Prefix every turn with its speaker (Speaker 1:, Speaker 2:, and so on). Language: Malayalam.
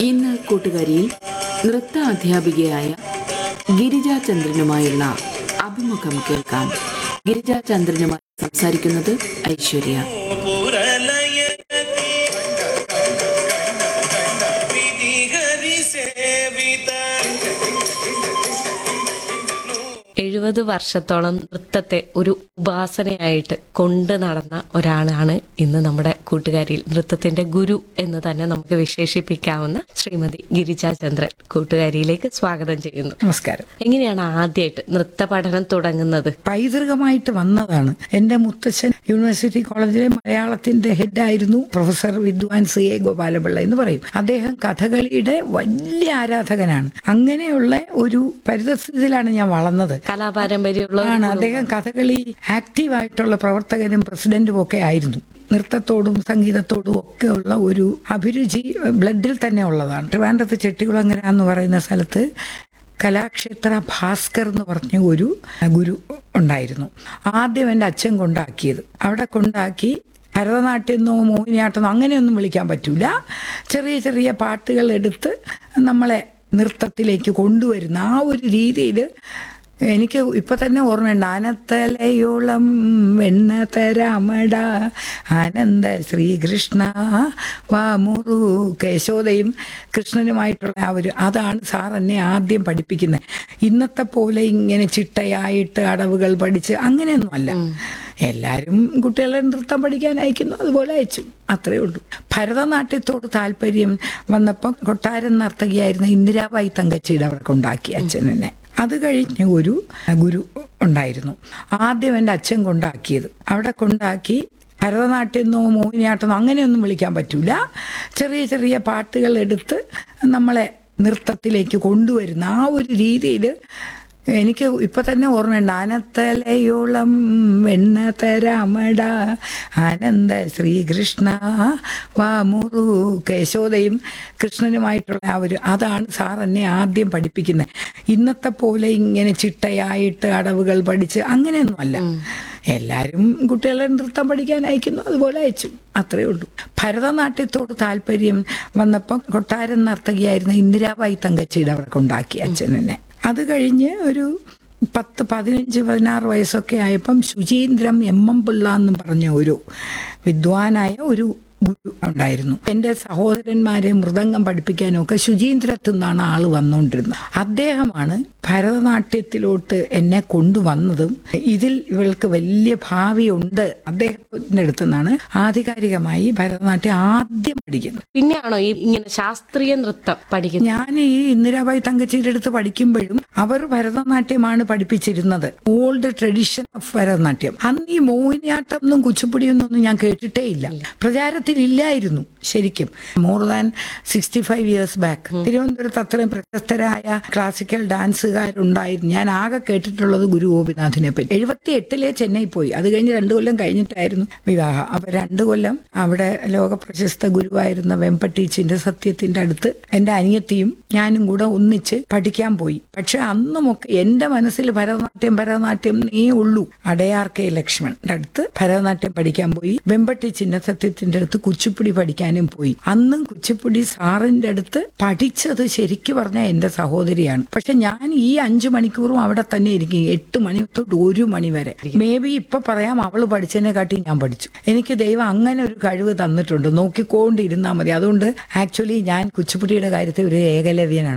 Speaker 1: ഇന്ന് കൂട്ടുകാരിയിൽ നൃത്ത അധ്യാപികയായ ഗിരിജാ ചന്ദ്രനുമായുള്ള അഭിമുഖം കേൾക്കാം ഗിരിജാ ചന്ദ്രനുമായി സംസാരിക്കുന്നത് ഐശ്വര്യ
Speaker 2: എഴുപത് വർഷത്തോളം നൃത്തത്തെ ഒരു ഉപാസനയായിട്ട് കൊണ്ടു നടന്ന ഒരാളാണ് ഇന്ന് നമ്മുടെ കൂട്ടുകാരിയിൽ നൃത്തത്തിന്റെ ഗുരു എന്ന് തന്നെ നമുക്ക് വിശേഷിപ്പിക്കാവുന്ന ശ്രീമതി ഗിരിജാ ചന്ദ്രൻ കൂട്ടുകാരിയിലേക്ക് സ്വാഗതം ചെയ്യുന്നു
Speaker 3: നമസ്കാരം
Speaker 2: എങ്ങനെയാണ് ആദ്യമായിട്ട് നൃത്ത പഠനം തുടങ്ങുന്നത്
Speaker 3: പൈതൃകമായിട്ട് വന്നതാണ് എന്റെ മുത്തച്ഛൻ യൂണിവേഴ്സിറ്റി കോളേജിലെ മലയാളത്തിന്റെ ഹെഡായിരുന്നു പ്രൊഫസർ വിദ്വാൻ സി എ ഗോപാലപിള്ള എന്ന് പറയും അദ്ദേഹം കഥകളിയുടെ വലിയ ആരാധകനാണ് അങ്ങനെയുള്ള ഒരു പരിതസ്ഥിതിയിലാണ് ഞാൻ വളർന്നത്
Speaker 2: കലാപാരമ്പര്യമുള്ള
Speaker 3: ആണ് അദ്ദേഹം കഥകളി ആക്റ്റീവായിട്ടുള്ള പ്രവർത്തകനും പ്രസിഡന്റും ഒക്കെ ആയിരുന്നു നൃത്തത്തോടും സംഗീതത്തോടും ഒക്കെ ഉള്ള ഒരു അഭിരുചി ബ്ലഡിൽ തന്നെ ഉള്ളതാണ് ട്രിവാൻഡ്രത്ത് ചെട്ടികുളങ്ങര എന്ന് പറയുന്ന സ്ഥലത്ത് കലാക്ഷേത്ര ഭാസ്കർ എന്ന് പറഞ്ഞ ഒരു ഗുരു ഉണ്ടായിരുന്നു ആദ്യം എൻ്റെ അച്ഛൻ കൊണ്ടാക്കിയത് അവിടെ കൊണ്ടാക്കി ഭരതനാട്യമോ മോഹിനിയാട്ടമോ അങ്ങനെയൊന്നും വിളിക്കാൻ പറ്റൂല ചെറിയ ചെറിയ പാട്ടുകൾ എടുത്ത് നമ്മളെ നൃത്തത്തിലേക്ക് കൊണ്ടുവരുന്ന ആ ഒരു രീതിയിൽ എനിക്ക് ഇപ്പൊ തന്നെ ഓർമ്മയുണ്ട് ആനത്തലയോളം വെണ്ണ തരാമട ആനന്ദ ശ്രീകൃഷ്ണ വാമുറു കേശോദയും കൃഷ്ണനുമായിട്ടുള്ള ആ ഒരു അതാണ് സാർ എന്നെ ആദ്യം പഠിപ്പിക്കുന്നത് ഇന്നത്തെ പോലെ ഇങ്ങനെ ചിട്ടയായിട്ട് അടവുകൾ പഠിച്ച് അങ്ങനെയൊന്നുമല്ല എല്ലാവരും കുട്ടികളെ നൃത്തം പഠിക്കാൻ അയക്കുന്നു അതുപോലെ അയച്ചു അത്രേ ഉള്ളൂ ഭരതനാട്യത്തോട് താല്പര്യം വന്നപ്പം കൊട്ടാരൻ നർത്തകിയായിരുന്ന ഇന്ദിരാബായി തങ്കച്ചിയുടെ അവിടെ കൊണ്ടാക്കി അച്ഛനെന്നെ അത് കഴിഞ്ഞ് ഒരു ഗുരു ഉണ്ടായിരുന്നു ആദ്യം എൻ്റെ അച്ഛൻ കൊണ്ടാക്കിയത് അവിടെ കൊണ്ടാക്കി ഭരതനാട്യമോ മോഹിനിയാട്ടമോ അങ്ങനെയൊന്നും വിളിക്കാൻ പറ്റൂല ചെറിയ ചെറിയ പാട്ടുകൾ എടുത്ത് നമ്മളെ നൃത്തത്തിലേക്ക് കൊണ്ടുവരുന്ന ആ ഒരു രീതിയിൽ എനിക്ക് ഇപ്പൊ തന്നെ ഓർമ്മയുണ്ട് ആനത്തലയോളം വെണ്ണ തരാമട ആനന്ദ ശ്രീകൃഷ്ണ വാമുറു കേശോദയും കൃഷ്ണനുമായിട്ടുള്ള ആ ഒരു അതാണ് സാർ എന്നെ ആദ്യം പഠിപ്പിക്കുന്നത് ഇന്നത്തെ പോലെ ഇങ്ങനെ ചിട്ടയായിട്ട് അടവുകൾ പഠിച്ച് അങ്ങനെയൊന്നുമല്ല എല്ലാവരും കുട്ടികളെ നൃത്തം പഠിക്കാൻ അയക്കുന്നു അതുപോലെ അയച്ചു അത്രേ ഉള്ളൂ ഭരതനാട്യത്തോട് താല്പര്യം വന്നപ്പം കൊട്ടാരൻ നർത്തകിയായിരുന്ന ഇന്ദിരാബായി തങ്കച്ചിയുടെ അവിടെ കൊണ്ടാക്കി അച്ഛനെന്നെ അത് കഴിഞ്ഞ് ഒരു പത്ത് പതിനഞ്ച് പതിനാറ് വയസ്സൊക്കെ ആയപ്പം ശുചീന്ദ്രം എം എം പിള്ള എന്ന് പറഞ്ഞ ഒരു വിദ്വാനായ ഒരു ഗുരു ഉണ്ടായിരുന്നു എൻ്റെ സഹോദരന്മാരെ മൃദംഗം പഠിപ്പിക്കാനും ഒക്കെ ശുചീന്ദ്രത്തു നിന്നാണ് ആള് വന്നുകൊണ്ടിരുന്നത് അദ്ദേഹമാണ് ഭരതനാട്യത്തിലോട്ട് എന്നെ കൊണ്ടുവന്നതും ഇതിൽ ഇവൾക്ക് വലിയ ഭാവിയുണ്ട് അദ്ദേഹത്തിന്റെ അടുത്തു നിന്നാണ് ആധികാരികമായി ഭരതനാട്യം ആദ്യം പഠിക്കുന്നത്
Speaker 2: പിന്നെയാണോ ഈ ഇങ്ങനെ ശാസ്ത്രീയ നൃത്തം പഠിക്കുന്നത്
Speaker 3: ഞാൻ ഈ ഇന്ദിരാബായി തങ്കച്ചിയുടെ അടുത്ത് പഠിക്കുമ്പോഴും അവർ ഭരതനാട്യമാണ് പഠിപ്പിച്ചിരുന്നത് ഓൾഡ് ട്രഡീഷൻ ഓഫ് ഭരതനാട്യം അന്ന് ഈ മോഹിനിയാട്ടം ഒന്നും കുച്ചിപ്പുടിയൊന്നും ഒന്നും ഞാൻ കേട്ടിട്ടേ ഇല്ല പ്രചാരത്തിലില്ലായിരുന്നു ശരിക്കും more than sixty five years back തിരുവനന്തപുരത്ത് അത്രയും പ്രശസ്തരായ ക്ലാസിക്കൽ ഡാൻസുകാരുണ്ടായിരുന്നു ഞാൻ ആകെ കേട്ടിട്ടുള്ളത് ഗുരു ഗോപിനാഥിനെ പറ്റി എഴുപത്തി എട്ടിലെ ചെന്നൈ പോയി അത് കഴിഞ്ഞ് രണ്ടു കൊല്ലം കഴിഞ്ഞിട്ടായിരുന്നു വിവാഹം അപ്പൊ രണ്ടു കൊല്ലം അവിടെ ലോക പ്രശസ്ത ഗുരുവായിരുന്ന വെമ്പട്ടീച്ചിന്റെ സത്യത്തിന്റെ അടുത്ത് എന്റെ അനിയത്തിയും ഞാനും കൂടെ ഒന്നിച്ച് പഠിക്കാൻ പോയി പക്ഷെ അന്നുമൊക്കെ എന്റെ മനസ്സിൽ ഭരതനാട്യം ഭരതനാട്യം നീ ഉള്ളൂ അടയാർ കെ ലക്ഷ്മണന്റെ അടുത്ത് ഭരതനാട്യം പഠിക്കാൻ പോയി വെമ്പട്ടി ചിന്നസത്യത്തിന്റെ അടുത്ത് കുച്ചിപ്പുടി പഠിക്കാനും പോയി അന്നും കുച്ചിപ്പുടി സാറിന്റെ അടുത്ത് പഠിച്ചത് ശരിക്കു പറഞ്ഞാൽ എന്റെ സഹോദരിയാണ് പക്ഷെ ഞാൻ ഈ അഞ്ചു മണിക്കൂറും അവിടെ തന്നെ ഇരിക്കും എട്ട് മണി തൊട്ട് ഒരു മണി വരെ മേ ബി ഇപ്പൊ പറയാം അവള് പഠിച്ചതിനെ കാട്ടി ഞാൻ പഠിച്ചു എനിക്ക് ദൈവം അങ്ങനെ ഒരു കഴിവ് തന്നിട്ടുണ്ട് നോക്കിക്കൊണ്ടിരുന്നാൽ മതി അതുകൊണ്ട് ആക്ച്വലി ഞാൻ കുച്ചിപ്പുടിയുടെ കാര്യത്തിൽ ഒരു ഏകലവ്യനാണ്